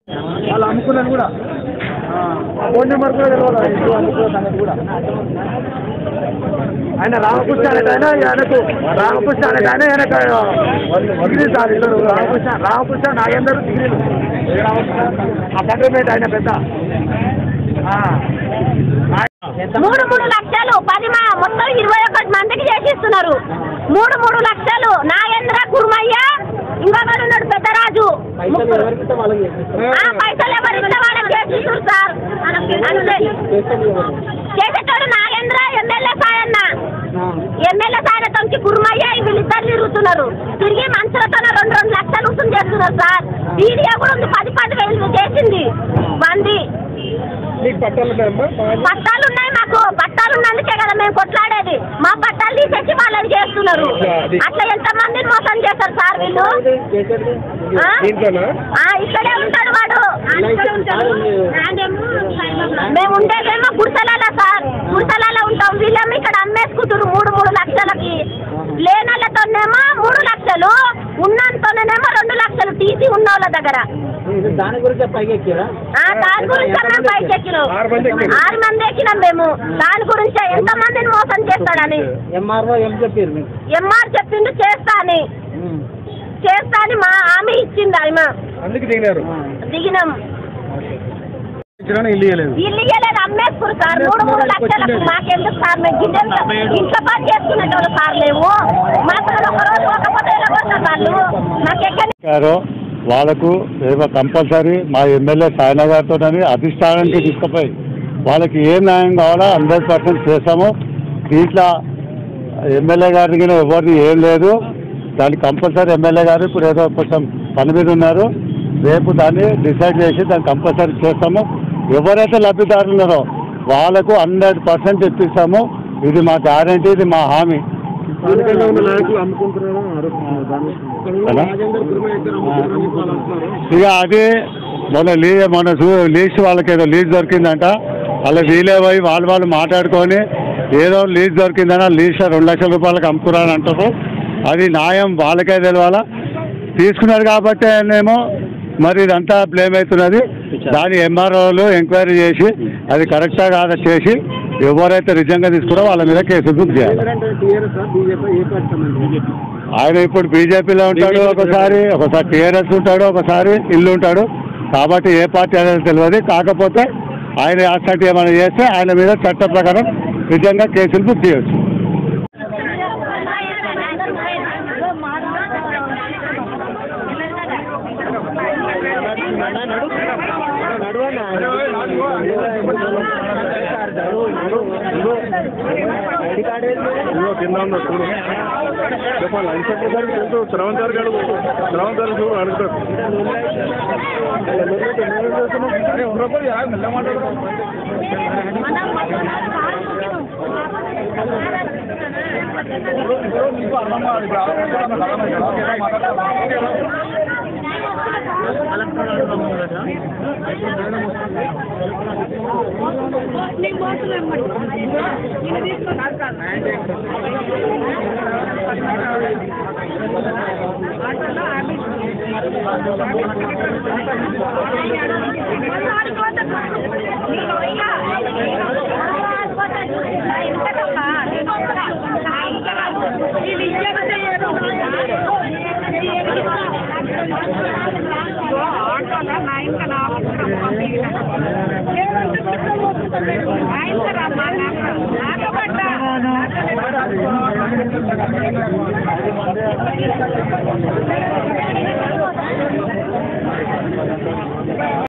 వాళ్ళు అమ్ముకున్నాను కూడా phone number కూడా తెలియదు ఇంట్లో అమ్ముకున్న సంగతి కూడా ఆయన రామకృష్ణ అనే ఆయన ఆయనకు రామకృష్ణ అనే ఆయన ఆయనకు డిగ్రీ సార్ ఇద్దరు రామకృష్ణ రామకృష్ణ నాగేందర్ డిగ్రీలు ఆ సెంటర్మేట్ ఆయన పెద్ద ఆ. మూడు మూడు లక్షలు పది మా మొత్తం ఇరవై ఒకటి మందికి చేసిస్తున్నారు మూడు మూడు లక్షలు నాగేంద్ర కుర్మయ్య ఇంకొకడు ఉన్నాడు పెద్దరాజు ముగ్గురు. ఆ, పైసలు ఎవరు ఇస్తే వాళ్ళకి చేసిస్తున్నారు సార్ అంతే చేసేటోడు నాగేంద్ర ఎమ్మెల్యే సాయన్న ఎమ్మెల్యే సాయనతోకి కుర్మయ్య వీళ్ళిద్దరు తిరుగుతున్నారు తిరిగి మనుషులతో రెండు రెండు లక్షలు వసూలు చేస్తున్నారు సార్ వీడియో కూడా ఉంది పది పది వేలు చేసింది మంది నీకు పట్టాలు ఉన్నాయమ్మా పట్టాలు ఉన్నాయి మాకు పట్టాలు ఉన్నందుకే కదా మేము కొట్లాడేది మా పట్టాలు తీసేసి వాళ్ళని చేస్తున్నారు అట్లా ఎంత మందిని మోసం చేస్తారు సార్ వీళ్ళు ఆ? దీంట్లోనా ఆ, ఇక్కడే ఉంటాడు వాడు మేము ఉండేదేమో గుడిసెలాల సార్ గుడిసెలాల ఉంటాం వీళ్ళేమో ఇక్కడ అమ్మేసుకుంటారు మూడు మూడు లక్షలకి లేనోళ్ళతోనేమో మూడు లక్షలు ఉన్నంతోనేమో రెండు లక్షలు తీసి ఉన్న వాళ్ళ దగ్గర దాని గురించి పైకి ఎక్కిరా ఆ, దాని గురించి అన్నా పైకి ఎక్కినాం ఆరు మంది ఎక్కారు. ఆరు మంది ఎక్కినాం మేము దాని గురించే ఎంత మందిని మోసం చేస్తాడని ఎంఆర్ఓ ఏం చెప్పారు మీకు ఎంఆర్ చెప్పిండు చేస్తా అని చేస్తా అని మా హామీ ఇచ్చింది ఆమె అందుకు దిగినారు దిగినాం ఇచ్చిన ఇల్లు ఇవ్వలేదు ఇల్లు ఇయ్యలేదు అమ్మేసుకురు సార్ మూడు మూడు లక్షలకు మాకెందుకు సార్ మేము గిన్నెలు ఇంట్లో పని చేసుకునేటోళ్ళు సార్ లేవు మాకు ఒక రోజు పోకపోతే ఎలా పోతారు వాళ్ళు మాకెక్కడ గారు వాళ్ళకు ఏదో కంపల్సరీ మా ఎమ్మెల్యే సాయన గారితోనని అధిష్టానానికి తీసుకుపోయి వాళ్ళకి ఏ న్యాయం కావాలో హండ్రెడ్ పర్సెంట్ చేస్తాము దీంట్లో ఎమ్మెల్యే గారికి ఎవరిది ఏం లేదు దానికి కంపల్సరీ ఎమ్మెల్యే గారు ఇప్పుడు ఏదో కొంచెం పని మీద ఉన్నారు రేపు దాన్ని డిసైడ్ చేసి దాన్ని కంపల్సరీ చేస్తాము ఎవరైతే లబ్ధిదారులు ఉన్నారో వాళ్ళకు హండ్రెడ్ పర్సెంట్ ఇప్పిస్తాము ఇది మా గ్యారంటీ ఇది మా హామీ స్థానికంగా ఉన్న నాయకులు అమ్ముకుంటున్నారు ఆరోపిస్తున్నారు దాన్ని ఎలా? రాజేందర్ కుర్మ ఇద్దరు అమ్ముకుంటున్నారు అని వాళ్ళు అంటున్నారు ఇక అది మొన్న లీ మొన్న చూ- లీజ్ వాళ్ళకి ఏదో లీజ్ దొరికిందంట అలా వీలే పోయి వాళ్ళు వాళ్ళు మాట్లాడుకొని ఏదో లీజ్ దొరికిందన లీజ్ రెండు లక్షల రూపాయలకు అమ్ముకున్నారని అంటారు అది న్యాయం వాళ్ళకే తెలవాలా తీసుకున్నారు కాబట్టి ఏమో మరి ఇదంతా బ్లేమ్ అవుతున్నది దాని ఎంఆర్ఓలు ఎంక్వైరీ చేసి అది కరెక్టా కాదా చేసి ఎవరైతే నిజంగా తీసుకున్నారో వాళ్ళ మీద కేసు బుక్ చేయాలి అంటే టీఆర్ఎస్ బీజేపీ ఏ పార్టీ బీజేపీ ఆయన ఇప్పుడు బీజేపీలో ఉంటాడు ఒకసారి ఒకసారి టీఆర్ఎస్ ఉంటాడు ఒకసారి ఇల్లు ఉంటాడు కాబట్టి ఏ పార్టీ అనేది తెలియదు కాకపోతే ఆయన అసలు ఏమైనా చేస్తే ఆయన మీద చట్ట ప్రకారం నిజంగా కేసులు బుక్ చేయొచ్చు ఇదిగో కింద ఉన్న చూడు చెప్పాలి ఇన్స్పెక్టర్ గారికి తెలుసు శ్రవంత్ గారికి అడుగు శ్రవంత్ గారికి చూడు అడుగుతారు ఆయన